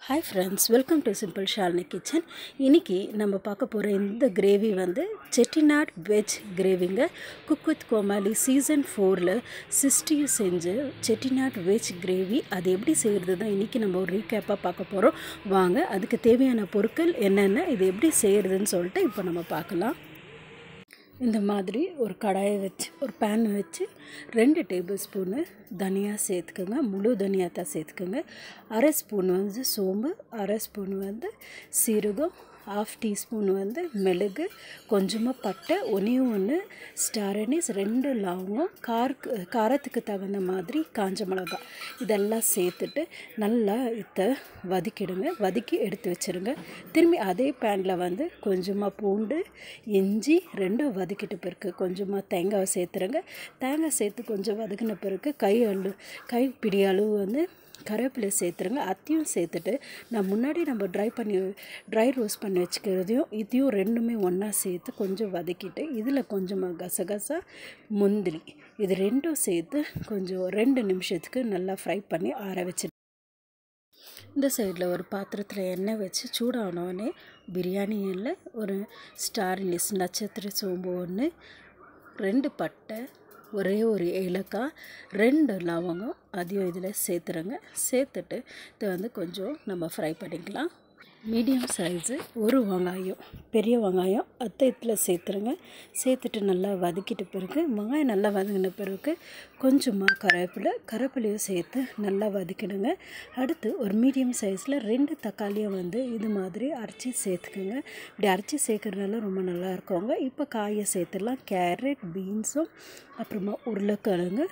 hi friends welcome to simple Shalini kitchen இன்றைக்கி நம்ம பார்க்க போகிற இந்த கிரேவி வந்து செட்டிநாட் வெஜ் கிரேவிங்க குக் வித் கோமாளி சீசன் ஃபோரில் சிஸ்டியும் செஞ்சு செட்டிநாட் வெஜ் கிரேவி அது எப்படி செய்கிறது தான் இன்றைக்கி நம்ம ஒரு ரீகேப்பாக பார்க்க போகிறோம் வாங்க அதுக்கு தேவையான பொருட்கள் என்னென்ன இது எப்படி செய்கிறதுன்னு சொல்லிட்டு இப்போ நம்ம பார்க்கலாம் இந்த மாதிரி ஒரு கடாயை வச்சு ஒரு பேன் வச்சு ரெண்டு டேபிள் ஸ்பூனு தனியா சேர்த்துக்கோங்க முழு தனியா தான் சேர்த்துக்கோங்க அரை ஸ்பூன் வந்து சோம்பு அரை ஸ்பூன் வந்து சீரகம் ஆஃப் டீஸ்பூன் வந்து மிளகு கொஞ்சமாக பட்டை ஒன்றையும் ஒன்று ஸ்டார் அனீஸ் ரெண்டு லவங்கம் காருக்கு காரத்துக்கு தகுந்த மாதிரி காஞ்ச மிளகா இதெல்லாம் சேர்த்துட்டு நல்லா இதை வதக்கிடுங்க வதக்கி எடுத்து வச்சுருங்க திரும்பி அதே பேனில் வந்து கொஞ்சமாக பூண்டு இஞ்சி ரெண்டும் வதக்கிட்ட பிறகு கொஞ்சமாக தேங்காவை சேர்த்துருங்க தேங்காய் சேர்த்து கொஞ்சம் வதக்கின பிறகு கை அள்ளு கை பிடி அளவு வந்து கருவேப்பிலை சேர்த்துருங்க அத்தையும் சேர்த்துட்டு நான் முன்னாடி நம்ம ட்ரை பண்ணி ட்ரை ரோஸ்ட் பண்ணி வச்சுக்கிறதையும் இதையும் ரெண்டுமே ஒன்றா சேர்த்து கொஞ்சம் வதக்கிட்டு இதில் கொஞ்சமாக கசகசா முந்திரி இது ரெண்டும் சேர்த்து கொஞ்சம் ரெண்டு நிமிஷத்துக்கு நல்லா ஃப்ரை பண்ணி ஆற வச்சு இந்த சைடில் ஒரு பாத்திரத்தில் எண்ணெய் வச்சு சூடானோடனே பிரியாணி எண்ணெய் ஒரு ஸ்டார் நிஸ் நட்சத்திர சோம்பு ஒன்று ரெண்டு பட்டை ஒரே ஒரு ஏலக்காய் ரெண்டு லவங்கம் அதையும் இதில் சேர்த்துருங்க சேர்த்துட்டு இதை வந்து கொஞ்சம் நம்ம ஃப்ரை பண்ணிக்கலாம் மீடியம் சைஸு ஒரு வெங்காயம் பெரிய வெங்காயம் அத்தை இதில் சேர்த்துருங்க சேர்த்துட்டு நல்லா வதக்கிட்ட பிறகு வெங்காயம் நல்லா வதங்கின பிறகு கொஞ்சமாக கருவேப்பிலை கருவேப்பிலையும் சேர்த்து நல்லா வதக்கிடுங்க அடுத்து ஒரு மீடியம் சைஸில் ரெண்டு தக்காளியும் வந்து இது மாதிரி அரைச்சி சேர்த்துக்குங்க இப்படி அரைச்சி சேர்க்குறதுனால ரொம்ப நல்லா இருக்குங்க இப்போ காயை சேர்த்துடலாம் கேரட் பீன்ஸும் அப்புறமா உருளைக்கிழங்கு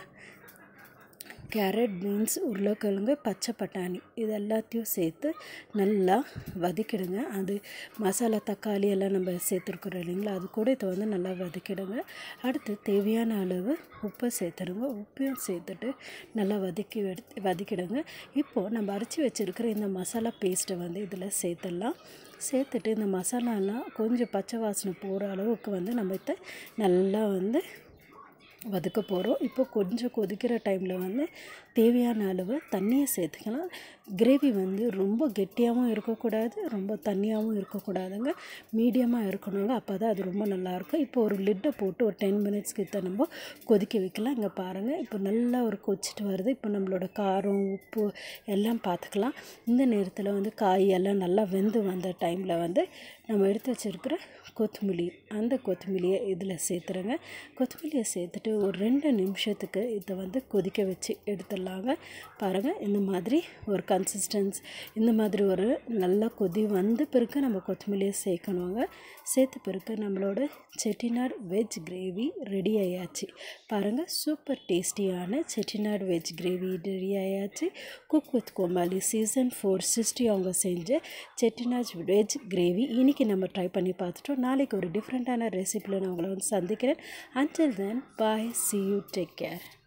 கேரட் பீன்ஸ் உருளைக்கிழங்கு பச்சை பட்டாணி இது எல்லாத்தையும் சேர்த்து நல்லா வதக்கிடுங்க அது மசாலா தக்காளி எல்லாம் நம்ம சேர்த்துருக்குறோம் இல்லைங்களா அது கூட இதை வந்து நல்லா வதக்கிடுங்க அடுத்து தேவையான அளவு உப்பை சேர்த்துடுங்க உப்பையும் சேர்த்துட்டு நல்லா வதக்கி எடுத்து வதக்கிடுங்க இப்போது நம்ம அரைச்சி வச்சுருக்கிற இந்த மசாலா பேஸ்ட்டை வந்து இதில் சேர்த்துடலாம் சேர்த்துட்டு இந்த மசாலாலாம் கொஞ்சம் பச்சை வாசனை போகிற அளவுக்கு வந்து நம்ம இதை நல்லா வந்து வதக்க போகிறோம் இப்போ கொஞ்சம் கொதிக்கிற டைமில் வந்து தேவையான அளவு தண்ணியை சேர்த்துக்கலாம் கிரேவி வந்து ரொம்ப கெட்டியாகவும் இருக்கக்கூடாது ரொம்ப தண்ணியாகவும் இருக்கக்கூடாதுங்க மீடியமாக இருக்கணுங்க அப்போ தான் அது ரொம்ப நல்லாயிருக்கும் இப்போ ஒரு லிட்டை போட்டு ஒரு டென் மினிட்ஸ்க்கு இதை நம்ம கொதிக்க வைக்கலாம் இங்கே பாருங்கள் இப்போ நல்லா ஒரு கொச்சிட்டு வருது இப்போ நம்மளோட காரம் உப்பு எல்லாம் பார்த்துக்கலாம் இந்த நேரத்தில் வந்து காய் எல்லாம் நல்லா வெந்து வந்த டைமில் வந்து நம்ம எடுத்து வச்சுருக்கிற கொத்தமல்லி அந்த கொத்தமல்லியை இதில் சேர்த்துருங்க கொத்தமல்லியை சேர்த்துட்டு ஒரு ரெண்டு நிமிஷத்துக்கு இதை வந்து கொதிக்க வச்சு எடுத்துடலாங்க பாருங்கள் இந்த மாதிரி ஒரு கன்சிஸ்டன்ஸ் இந்த மாதிரி ஒரு நல்லா கொதி வந்த பிறகு நம்ம கொத்தமல்லியை சேர்க்கணுங்க சேர்த்த பிறகு நம்மளோட செட்டிநாடு வெஜ் கிரேவி ரெடி ஆயாச்சு பாருங்கள் சூப்பர் டேஸ்டியான செட்டிநாடு வெஜ் கிரேவி ரெடி ஆயாச்சு cook with Comali season four sixty அவங்க செஞ்ச செட்டிநாட் வெஜ் கிரேவி இன்றைக்கி நம்ம ட்ரை பண்ணி பார்த்துட்டோம் நாளைக்கு ஒரு டிஃப்ரெண்ட்டான ரெசிப்பியில் நான் உங்களை வந்து சந்திக்கிறேன் until then bye see you take care